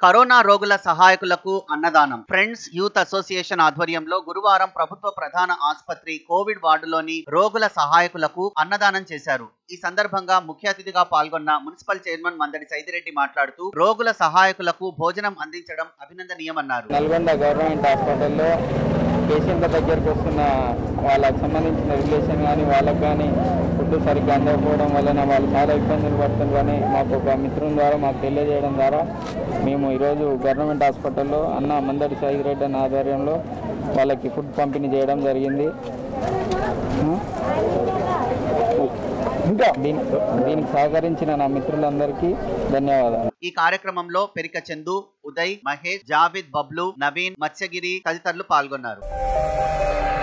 corona రోగుల సహాయకులకు అన్నదానం friends youth association ఆధ్వర్యంలో గురువారం ప్రభుత్వ ప్రధాన ఆసుపత్రి కోవిడ్ వార్డులోని రోగుల సహాయకులకు అన్నదానం చేశారు ఈ సందర్భంగా ముఖ్య అతిథిగా పాల్గొన్న మున్సిపల్ చైర్మన్ మందడి సైదిరెడ్డి మాట్లాడుతూ రోగుల సహాయకులకు భోజనం అందించడం అభినందనీయమన్నారు నల్గొండ గవర్నమెంట్ హాస్పిటల్లో పేషెంట్ల దగ్గరకు వస్తున్న వాళ్ళకి సంబంధించిన రిలేషన్ కానీ వాళ్ళకి కానీ ఫుడ్ సరిగ్గా అందకపోవడం వలన వాళ్ళు చాలా ఇబ్బందులు పడుతున్నారని మాకు ఒక మిత్రుని ద్వారా మాకు తెలియజేయడం ద్వారా మేము ఈరోజు గవర్నమెంట్ హాస్పిటల్లో అన్న మందడి సాయి రెడ్డి అన్న ఆధ్వర్యంలో వాళ్ళకి ఫుడ్ పంపిణీ చేయడం జరిగింది ఇంకా దీని దీనికి సహకరించిన నా మిత్రులందరికీ ధన్యవాదాలు ఈ కార్యక్రమంలో పెరిక చందు ఉదయ్ మహేష్ జావిద్ బబ్లు నవీన్ మత్స్యగిరి తదితరులు పాల్గొన్నారు